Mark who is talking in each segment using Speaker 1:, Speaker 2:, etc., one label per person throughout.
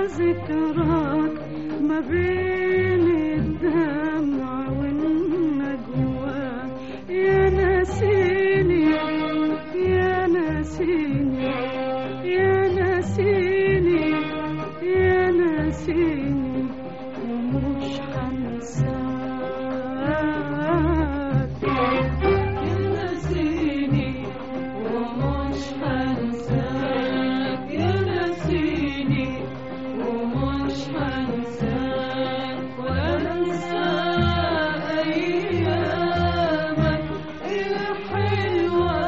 Speaker 1: ذكراك ما بين الدمع والنجوى يا ناسيني يا ناسيني يا ناسيني يا ناسيني ومش هنساك يا ناسيني ومش هنساك يا ناسيني ومش هنساك وانسى ايامك الحلوه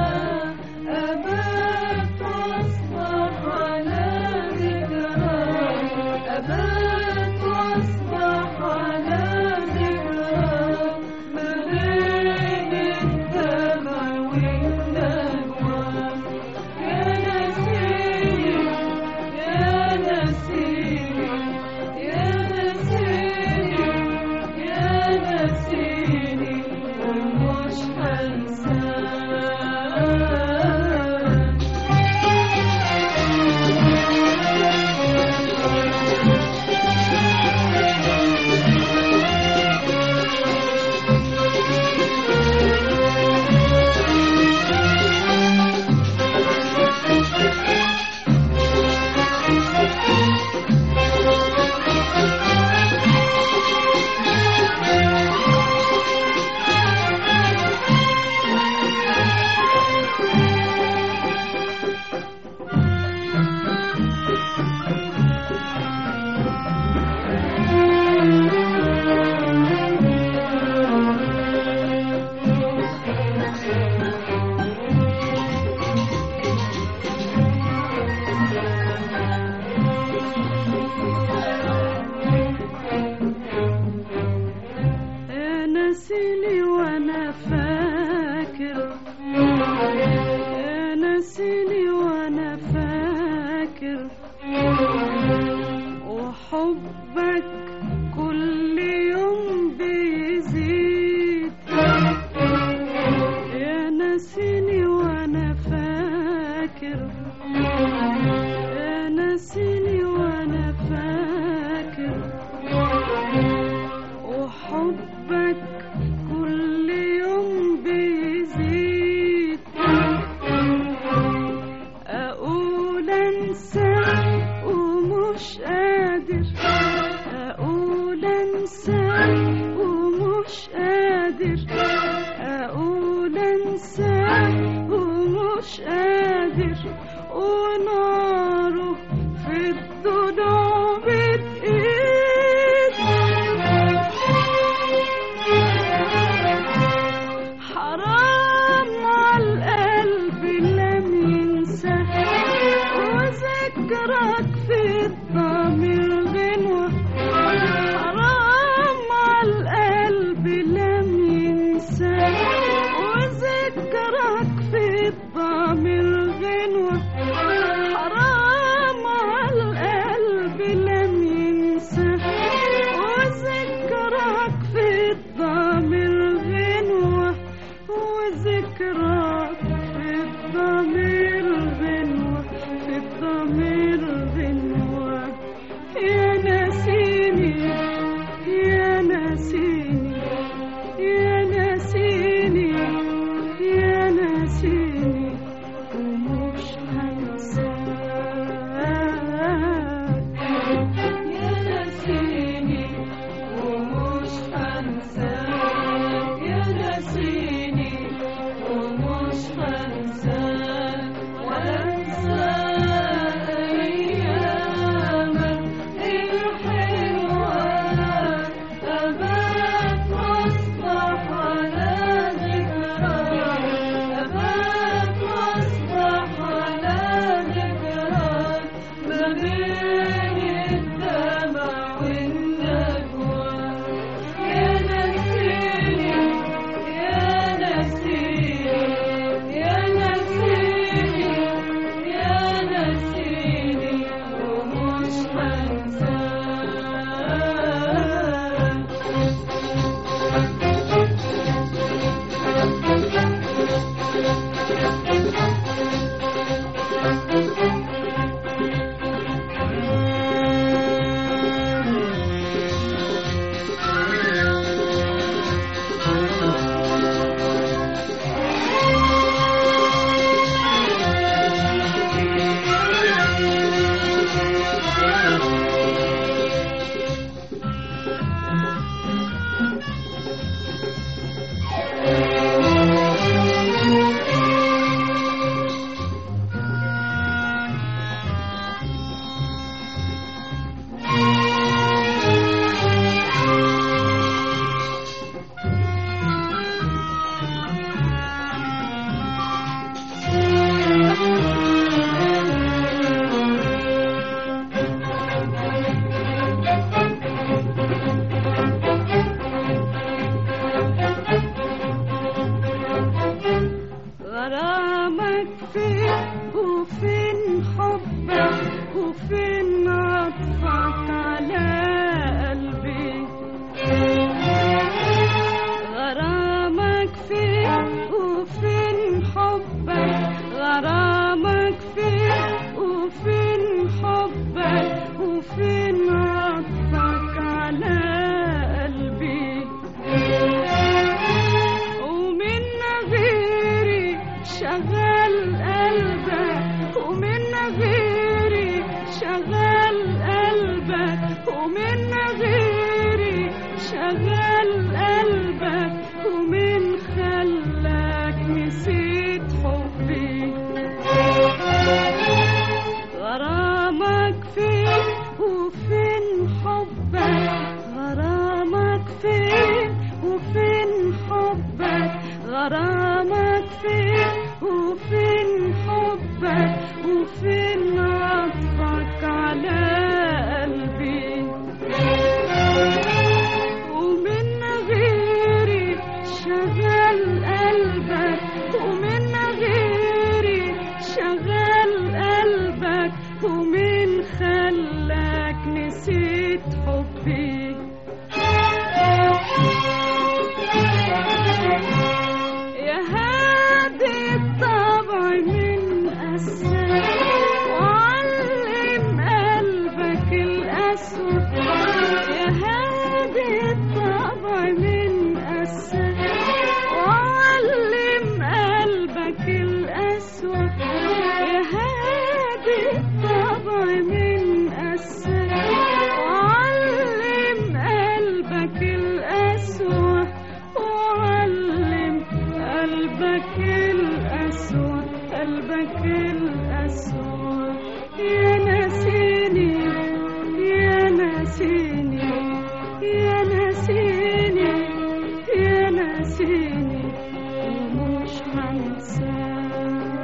Speaker 1: ابات واصبح على ذكراك ابات واصبح على ذكراك ما بين الدمع والنجوى يا نسيني يا نسيني يا نسيني يا نسيني ومش هنساك نسيني وانا فاكر نسيني وانا فاكر وحبك كل يوم بيزيد يا نسيني وانا فاكر يا نسيني وانا فاكر وحبك كل يوم بيزيد اقول انسى ومش قادر اقول انسى ومش قادر اقول انسى ومش قادر وناره في الضلوع بتقيد حرام على القلب لم ينسى وذكرك في الضمير غنوة ومن غيري شغل قلبك ومن خلاك نسيت حبي غرامك فين وفين حبك غرامك فين وفين حبك غرامك فين وفين حبك وفين عطفك على قلبي ومن غيري شغل قلبك ومن غيري شغل قلبك ومن خلاك نسيت حبي يا هادي الطبع من أساك وعلم قلبك الأسود يا هادي الطبع من أساك وعلم قلبك الأسود يا هادي الطبع من أساك وعلم قلبك الأسود وعلم قلبك الأسود قلبك الأسود يا ناسيني يا ناسيني يا ناسيني يا ناسيني ومش هنساك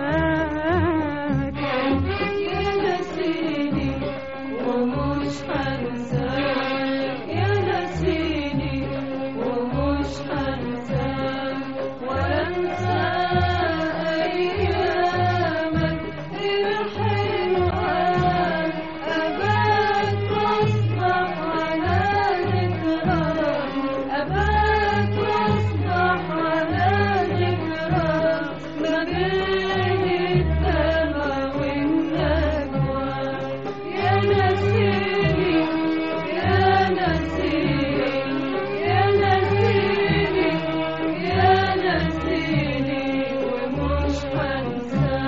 Speaker 1: يا ناسيني ومش هنساك يا ناسيني ومش هنساك ولا انسى ايامك الحلوه اباك واصبح على ذكراك اباك واصبح على ذكراك ما بين الدمع والنجوى يا نسيني يا نسيني يا نسيني يا نسيني ومش هنساك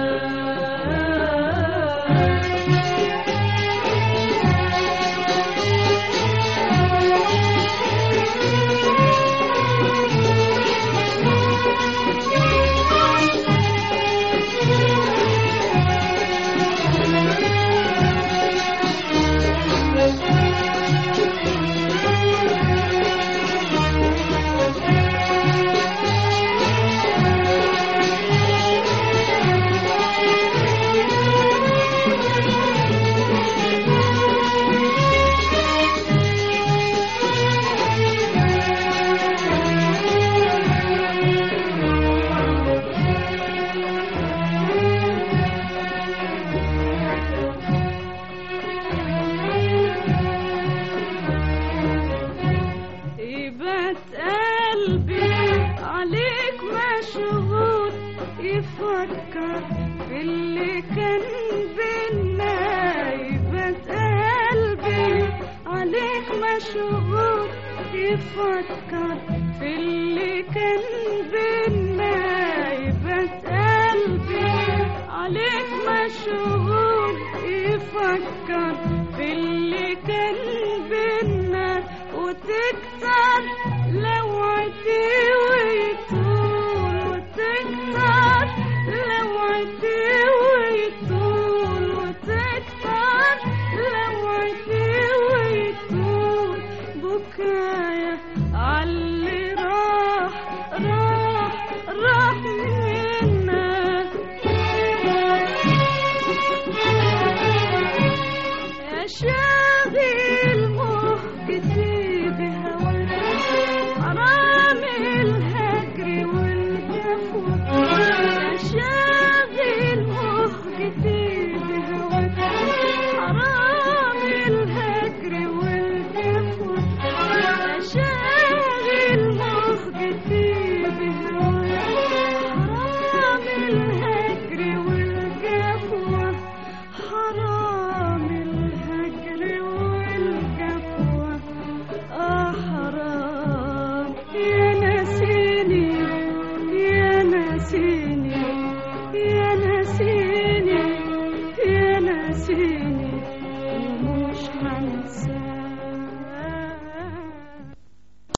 Speaker 1: يبات قلبي عليك مشغول يفكر في اللي كان بينا يبات قلبي عليك مشغول يفكر في اللي كان بينا يبات قلبي عليك مشغول يفكر في اللي كان بينا وتكتر لو عتيت